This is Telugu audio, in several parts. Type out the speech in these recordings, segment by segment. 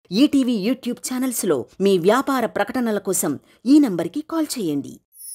ఈటీవీ యూట్యూబ్ ఛానల్స్లో మీ వ్యాపార ప్రకటనల కోసం ఈ నంబర్కి కాల్ చేయండి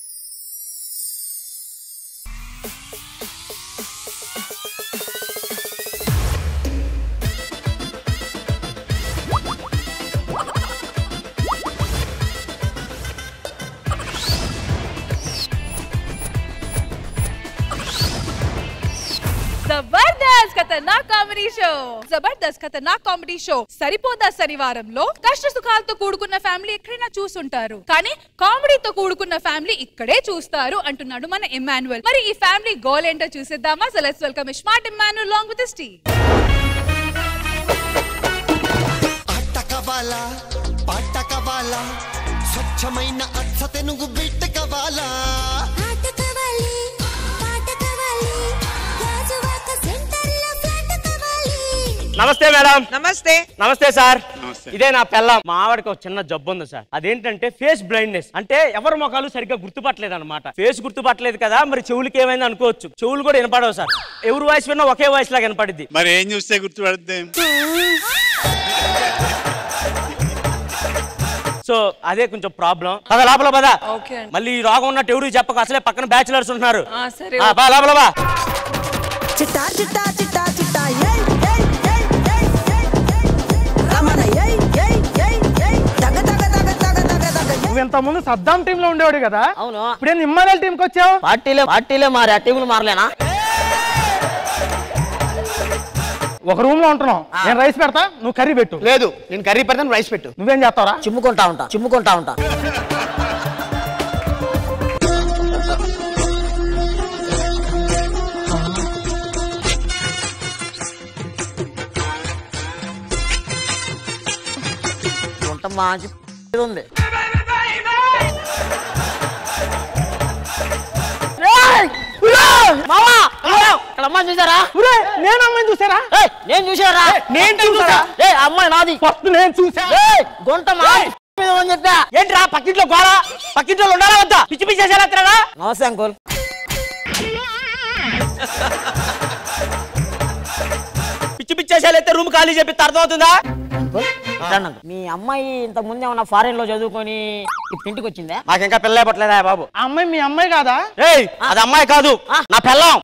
జబర్దస్త్ ఖతర్నాక్ కామెడీ షో జబర్దస్త్ ఖతర్నాక్ కామెడీ షో సరిపోదా శనివారంలో కష్ట సుఖాలతో కూడుకున్న ఫ్యామిలీ ఎక్కడైనా చూసుంటారు కానీ కామెడీతో కూడుకున్న ఫ్యామిలీ ఇక్కడే చూస్తారు అంటున్నాడు మన ఇమాన్యువల్ మరి ఈ ఫ్యామిలీ గోల్ ఏంటో చూసేద్దామా so let's welcome smart Immanuel long with స్టీ ఆట కావాలా పాట కావాలా స్వచ్ఛమైన అచ్చ తెనుగు బిడ్డ కావాలా ఆట కావాలి పాట కావాలి గాజువాక సెంటర్లో ఫ్లాట్ కావాలి నమస్తే మేడం నమస్తే నమస్తే సార్ ఇదే నా పెళ్ళం మా ఆవిడకి ఒక చిన్న జబ్బు ఉంది సార్ అదేంటంటే ఫేస్ బ్లైండ్నెస్ అంటే ఎవరి ముఖాలు సరిగ్గా గుర్తుపట్టలేదు అనమాట ఫేస్ గుర్తుపట్టలేదు కదా మరి చెవులకి ఏమైంది అనుకోవచ్చు చెవులు కూడా వినపడవు సార్ ఎవరు వాయిస్ విన్నా ఒకే వాయిస్ లాగా వినపడిద్ది మరి ఏం చూస్తే గుర్తుపడుద్ది సో అదే కొంచెం ప్రాబ్లం పద లోపల పద ఓకే అండి. మళ్ళీ ఈ రోగం ఉన్నట్టు ఎవరు చెప్పక అసలే పక్కన బ్యాచులర్స్ ఉంటున్నారు ఆ, సరే, ఆ, పద లోపల పద. చిట్టా చిట్టా చిట్టా చిట్టా ఏయ్ ఏయ్ ఏయ్ ఏయ్ ఏయ్ ఏయ్ రమణ ఏయ్ ఏయ్ ఏయ్ ఏయ్ తగ తగ తగ తగ తగ తగ నువ్వు ఇంత ముందు సద్దాం టీమ్ లో ఉండేవాడు కదా అవును ఇప్పుడే నిమ్మల టీంకి వచ్చావు పార్టీలే పార్టీలే మారా టీములు మారలేనా ఒక రూమ్ లో ఉంటున్నావు నేను రైస్ పెడతా నువ్వు కర్రీ పెట్టు లేదు నేను కర్రీ పెడతాను రైస్ పెట్టు నువ్వేం చేస్తావరా చిమ్ముకుంటా ఉంటా చిమ్ముకుంటా ఉంటా వంట మంచి ఉంది ఏయ్! మావా! మావా! ఇక్కడ అమ్మాయి చూసారా ఒరే, నేను అమ్మాయిని చూసారా ఏయ్, నేను చూసారా నేను చూసారా? ఏ అమ్మాయి నాది ఫస్ట్ నేను చూసా ఏయ్, గుంట మా మీద అని చెప్పా ఏంట్రా పక్కింట్లో గోళ పక్కింట్లో ఉండాలా వద్దా పిచ్చి పిచ్చి చేసేలా నమస్తే అంకుల్ పిచ్చి పిచ్చి చేసేలైతే రూమ్ ఖాళీ చెప్పి అర్థమవుతుందా అంకుల్ ఇట్లా అన్నాను. మీ అమ్మాయి ఇంత ముందు ఏమన్నా ఫారెన్ లో చదువుకొని ఇప్పుడు ఇంటికి వచ్చిందా నాకు ఇంకా పెళ్ళే పట్టలేదా బాబు ఆ అమ్మాయి మీ అమ్మాయి కాదా ఏయ్ అది అమ్మాయి కాదు ఆ. నా పెళ్ళం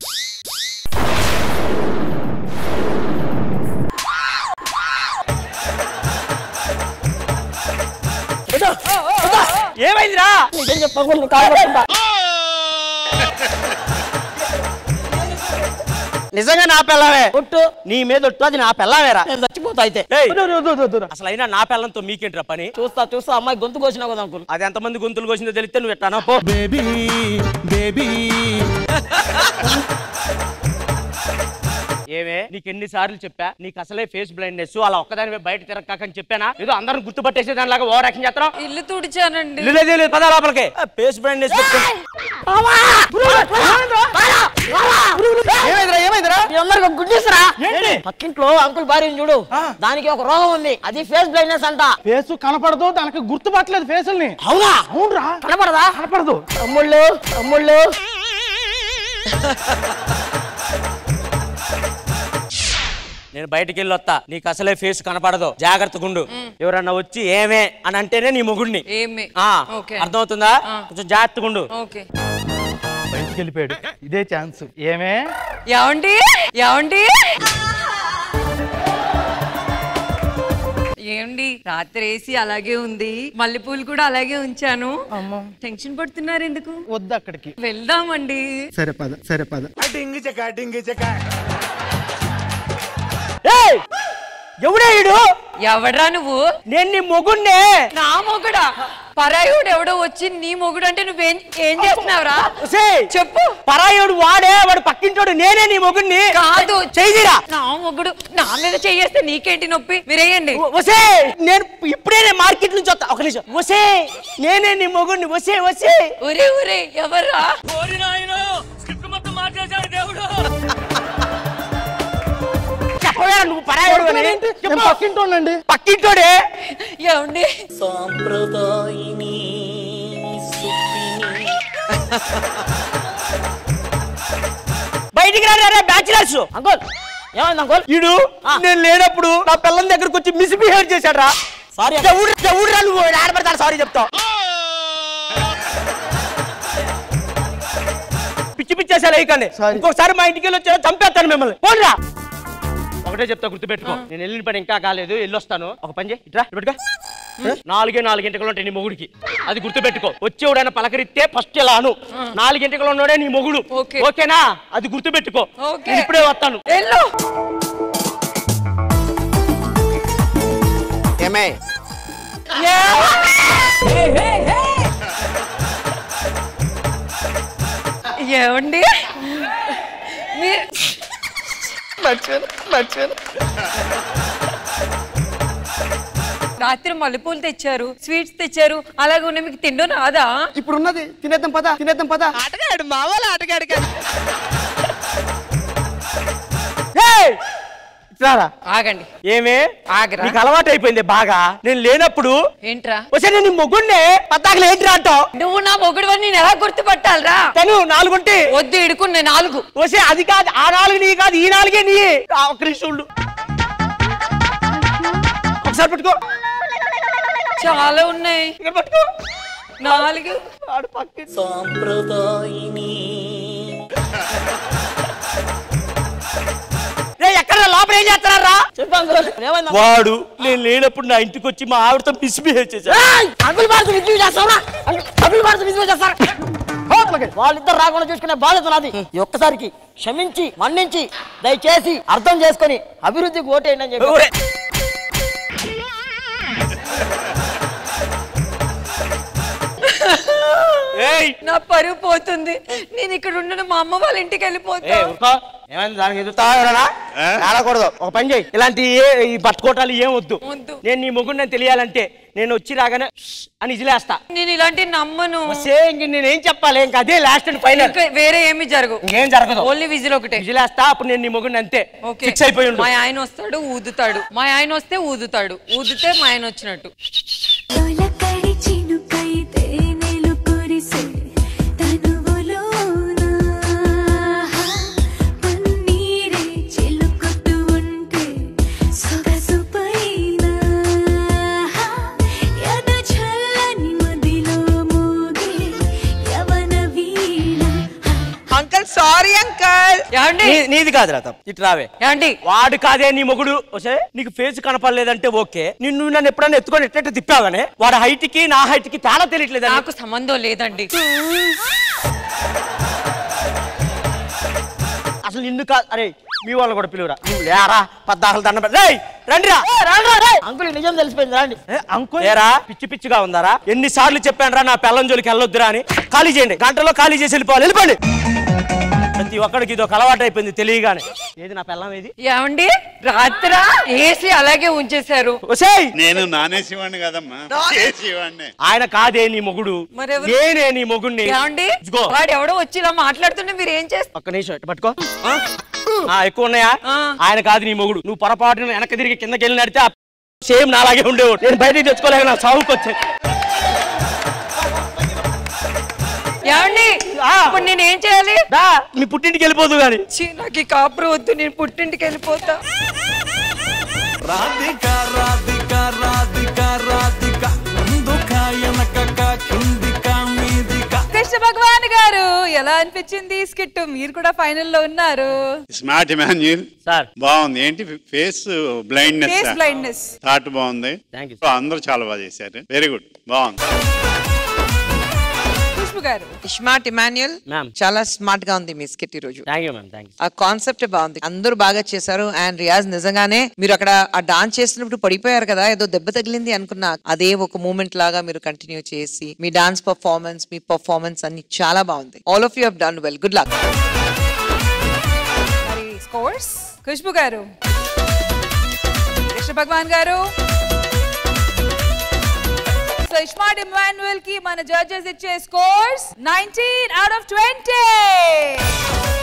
ఏమైందిరా నిజం చెప్పు అంకుల్ నువ్వు కాలు పట్టుకుంటా. నిజంగా నా పెళ్ళమే కొట్టు నీ మీద ఒట్టు అది నా పెళ్ళమేరా నేను చచ్చిపోతా అయితే ఏయ్, వద్దు, వద్దు, వద్దు, వద్దు, వద్దు. అసలు అయినా నా పెళ్ళంతో మీకేంట్రా పని చూస్తా చూస్తా అమ్మాయి గొంతు కోసినావు కదా అంకుల్ అది ఎంతమంది గొంతులు కోసిందో తెలిస్తే నువ్వు ఎట్టానా పో బేబీ బేబీ ఏమే నీకు ఎన్ని సార్లు చెప్పా నీకు అసలే ఫేస్ బ్లైండ్నెస్ అలా ఒక్కదాని బయట తిరగకని చెప్పానా ఏదో అందరం గుర్తుపట్టేసే దానిలాగా ఓవర్ యాక్షన్ చేస్తున్నావు ఇల్లు తుడిచానండి లేదు లేదు, లేదు పద లోపలికి ఫేస్ బ్లైండ్నెస్ ఏమైందిరా ఏమైందిరా మీ అందరికి ఒక గుడ్ న్యూస్ రా ఏంటి? పక్కింట్లో అంకుల్ భార్యను చూడు దానికి ఒక రోగం ఉంది అది ఫేస్ బ్లైండ్నెస్ అంట ఫేస్ కనపడదు దానికి గుర్తుపట్టలేదు ఫేసుల్ని అవునా అవునరా కనపడదా కనపడదు తమ్ముళ్ళు తమ్ముళ్ళు నేను బయటికి వెళ్ళి వస్తా నీకు అసలే ఫేస్ కనపడదు జాగ్రత్తగా ఉండు ఎవరన్నా వచ్చి ఏమే అని అంటేనే నీ మొగుడిని ఏమి ఆ, ఓకే అర్థమవుతుందా ఆ. కొంచెం జాగ్రత్తగా ఉండు ఓకే బయటికి వెళ్ళిపోయాడు ఇదే ఛాన్స్ ఏమే ఏమండి ఏమండి ఏమండి రాత్రి వేసి అలాగే ఉంది మల్లెపూలు కూడా అలాగే ఉంచాను టెన్షన్ పడుతున్నారు ఎందుకు వద్దు అక్కడికి వెళ్దామండి సరే పద సరే పద ఏయ్! ఎవడే ఈడు ఎవడ్రా నువ్వు నేను నీ మొగుడినే నా మొగుడా పరాయుడు ఎవడో వచ్చి నీ మొగుడు అంటే నువ్వేం ఏం చేస్తున్నావురా ఒసేయ్! చెప్పు పరాయుడు వాడే వాడు పక్కింటోడు నేనే నీ మొగుడిని కాదు చెయ్యిరా నా మొగుడు నా మీద చెయ్యేస్తే నీకేంటి నొప్పి మీరేయండి వసే నేను ఇప్పుడే నేను మార్కెట్ నుంచి వస్తా ఒక నిమిషం వసే నేనే నీ మొగుడిని వసే వసే ఒరే ఒరే ఎవర్రా చెప్పవే నువ్వు పరాయుడు అని నేను చెప్పు. పక్కింటోనండి పక్కింటోడే ఏమండి బయటికి రా బ్యాచిలర్స్ అంకుల్ ఏమైంది అంకుల్ ఈడు నేను లేనప్పుడు నా పిల్లల దగ్గరకు వచ్చి మిస్బిహేవ్ చేశాడు రా సారీ ఎవడు ఎవడు రా నువ్వు ఆడపడతాను సారీ చెప్తావు పిచ్చి పిచ్చి అసలు వేయకండి ఇంకొకసారి మా ఇంటికి వెళ్ళి వచ్చా చంపేస్తాను మిమ్మల్ని పోన్రా ఒకటే చెప్తా గుర్తుపెట్టుకో నేను వెళ్ళిన పని ఇంకా కాలేదు వెళ్ళొస్తాను ఒక పని చేయి ఇట్రా ఇటు పెట్టుకో నాలుగే నాలుగింటికలు ఉంటాయి నీ మొగుడికి అది గుర్తుపెట్టుకో వచ్చేవాడైనా పలకరిస్తే ఫస్ట్ ఇలా అను నాలుగింటికలు ఉన్నాడే నీ మొగుడు ఓకే. ఓకేనా అది గుర్తుపెట్టుకో ఓకే. నేను ఇప్పుడే వస్తాను వెళ్ళు ఏమే ఏమండి మీ- మర్చిపోయాను మర్చిపోయాను రాత్రి మల్లెపూలు తెచ్చారు స్వీట్స్ తెచ్చారు అలాగే ఉన్న మీకు తిండు రాదా ఇప్పుడు ఉన్నది తినేద్దాం పదా తినేద్దాం పదా ఆటగాడు మా వాళ్ళు ఆటగాడు కాదు ఏయ్! ఇట్లారా ఆగండి ఏమే ఆగరా. నీకు అలవాటు అయిపోయింది బాగా నేను లేనప్పుడు ఏంట్రా వచ్చే నేను నీ మొగుడినే పద్దాకలు ఏంటి అంటావు నువ్వు నా మొగుడు నేను ఎలా గుర్తుపట్టాలరా తను నాలుగుంటే వద్దు ఇడుకున్న నాలుగు వసే అది కాదు ఆ నాలుగు నీ కాదు ఈ నాలుగే నీ ఆ, ఒక్క నిమిషం ఉండు. ఒకసారి పట్టుకో చాలా ఉన్నాయి ఇక్కడ పట్టుకో నాలుగు ఆడు పక్కన రేయ్, ఎక్కడ లోపల ఏం చేస్తున్నారా ఏమైందా వాడు నేను లేనప్పుడు నా ఇంటికి వచ్చి మా ఆవిడతో మిస్బిహేవ్ చేశాడు అంకుల్ భారత్ విజయ్ చేస్తారా అంకుల్ భారత్ విజయ్ చేస్తారా వాళ్ళిద్దరు రాకుండా చూసుకునే బాధ్యత నాది ఈ ఒక్కసారికి క్షమించి మన్నించి దయచేసి అర్థం చేసుకొని అభివృద్ధికి ఓటేయండి అని చెప్పి ఒరే, ఏయ్ నా పరువు పోతుంది నేను ఇక్కడ ఉండను మా అమ్మ వాళ్ళ ఇంటికి వెళ్ళిపోతా ఏయ్, ఊరుకో. ఏమైంది దానికి ఎదుగుతావా ఆడకూడదు ఒక పని చేయి ఇలాంటి ఏ- ఈ పట్టుకోటాలు ఏం వద్దు వద్దు. నేను నీ మొగ్గుడు నేను తెలియాలంటే నేను వచ్చి రాగానే "ష్" అని ఇజిలేస్తా నేను ఇలాంటి నమ్మను వస్తే ఇంక నేనేం చెప్పాలి ఇంక అదే లాస్ట్ అండ్ ఫైనల్ ఇంకా వేరే ఏమి జరగవు ఇంకేం జరగదు ఓన్లీ విజిల్ ఒకటే విజిలేస్తా అప్పుడు నేను నీ మొగ్గుడిని అంతే ఓకే ఫిక్స్ అయిపోయి ఉండు మా ఆయన వస్తాడు ఊదుతాడు మా ఆయన వస్తే ఊదుతాడు ఊదితే మా ఆయన వచ్చినట్టు తొలకరి చినుకైతే నెలు కురిసే తనువులోన పన్నీరే చిలుకుతూ ఉంటే సొగసు పైన ఎద చల్లని మదిలో మోగే యవన వీణ అంకుల్ సారీ అంకుల్ ఏమండి నీ- నీది కాదు రాత ఇటు రావే ఏమండి వాడు కాదే నీ మొగుడు వసే నీకు ఫేస్ కనపడలేదంటే ఓకే నిన్ను నన్ను ఎప్పుడైనా ఎత్తుకొని ఎట్లయితే తిప్పావనే వాడి హైట్ కి నా హైట్ కి తేడా తెలియట్లేదు నాకు సంబంధం లేదండి అసలు నిన్ను కాదు అరే మీ వాళ్ళని కూడా పిలువురా నువ్వు లేరా పద్దాకలు దండం పెడ- రేయ్ రండిరా అంకుల్ నిజం తెలిసిపోయింది రండి అంకుల్ ఏరా పిచ్చి పిచ్చిగా ఉందారా ఎన్ని సార్లు చెప్పాను రా నా పిల్లం జోలికి వెళ్ళొద్దురా అని ఖాళీ చేయండి గంటలో ఖాళీ చేసి వెళ్ళిపోవాలి వెళ్ళిపోండి ప్రతి ఒక్కడికి ఇది ఒక అలవాటు అయిపోయింది తెలియగానే ఏది నా పిల్లం ఏది ఏమండి రాత్ర ఏసీ అలాగే ఉంచేశారు ఒసేయ్ నేను నానేసేవాడిని కదమ్మా చేసేవాడిని ఆయన కాదే నీ మొగుడు మరెవరు? నేనే నీ మొగుడిని ఏమండి ఇదిగో. వాడు ఎవడో వచ్చి ఇలా మాట్లాడుతుంటే మీరు ఏం చేస్తారు ఒక్క నిమిషం ఇటు పట్టుకో ఆ? ఆ, ఎక్కువ ఉన్నాయా ఆ. ఆయన కాదు నీ మొగుడు నువ్వు పొరపాటున వెనక్కి తిరిగి కిందకి వెళ్ళి నడితే సేమ్ నాలాగే ఉండేవాడు నేను బయటికి తెచ్చుకోలేక నా సాగుకు వచ్చాను ఏమండి ఆ. ఇప్పుడు నేను ఏం చేయాలి దా నీ పుట్టింటికి వెళ్ళిపోదు కానీ ఛీ, నాకు ఈ కాపురం వద్దు నేను పుట్టింటికి వెళ్ళిపోతా రాధిక రాధిక రాధిక రాధిక ముందుక వెనకక కిందిక మీదిక కృష్ణ భగవాన్ గారు ఎలా అనిపించింది ఈ స్కిట్ మీరు కూడా ఫైనల్ లో ఉన్నారు స్మార్ట్ ఇమాన్యుల్ సార్ బాగుంది ఏంటి face blindness face blindness thought బాగుంది థ్యాంక్ యూ అందరూ చాలా బాగా చేశారు వెరీ గుడ్ బాగుంది ఖుష్బు గారు స్మార్ట్ ఇమాన్యుయల్ మ్యామ్ చాలా స్మార్ట్ గా ఉంది మీ స్కిట్ ఈ రోజు thank you ma'am thank you ఆ కాన్సెప్ట్ బాగుంది అందరూ బాగా చేశారు అండ్ రియాజ్ నిజంగానే మీరు అక్కడ ఆ డాన్స్ చేసినప్పుడు పడిపోయారు కదా ఏదో దెబ్బ తగిలింది అనుకున్నా అదే ఒక మూమెంట్ లాగా మీరు కంటిన్యూ చేసి మీ డాన్స్ పర్ఫార్మెన్స్ మీ పర్ఫార్మెన్స్ అన్ని చాలా బాగుంది all of you have done well good luck మరి స్కోర్స్ ఖుష్బు గారు కృష్ణ భగవాన్ గారు సో ఇస్మార్ట్ ఇమాన్యుయల్ కి మన జడ్జెస్ ఇచ్చే scores nineteen out of twenty